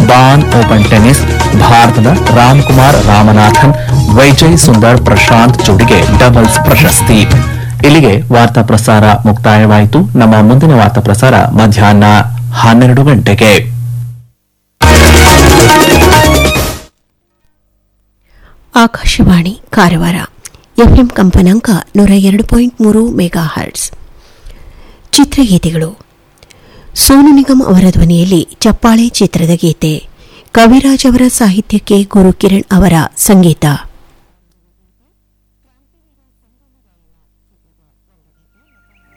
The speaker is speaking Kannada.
ಬಾನ್ ಓಪನ್ ಟೆನ್ನಿಸ್ ಭಾರತದ ರಾಮ್ಕುಮಾರ್ ರಾಮನಾಥನ್ ವೈಜಯ್ ಸುಂದರ್ ಪ್ರಶಾಂತ್ ಜೋಡಿಗೆ ಡಬಲ್ಸ್ ಪ್ರಶಸ್ತಿ ಇಲ್ಲಿಗೆ ವಾರ್ತಾ ಪ್ರಸಾರ ಮುಕ್ತಾಯವಾಯಿತು ನಮ್ಮ ಮುಂದಿನ ವಾರ್ತಾ ಪ್ರಸಾರ ಮಧ್ಯಾಹ್ನ ಹನ್ನೆರಡು ಗಂಟೆಗೆ ಆಕಾಶವಾಣಿ ಕಾರವಾರ ಎಫ್ಎಂ ಕಂಪನಾಂಕ ನೂರ ಎರಡು ಪಾಯಿಂಟ್ ಮೂರು ಮೆಗಾ ಹರ್ಟ್ಸ್ ಚಿತ್ರಗೀತೆಗಳು ಸೋನು ನಿಗಮ್ ಅವರ ಧ್ವನಿಯಲ್ಲಿ ಚಪ್ಪಾಳೆ ಚಿತ್ರದ ಗೀತೆ ಕವಿರಾಜ್ ಅವರ ಸಾಹಿತ್ಯಕ್ಕೆ ಗುರು ಕಿರಣ್ ಅವರ ಸಂಗೀತ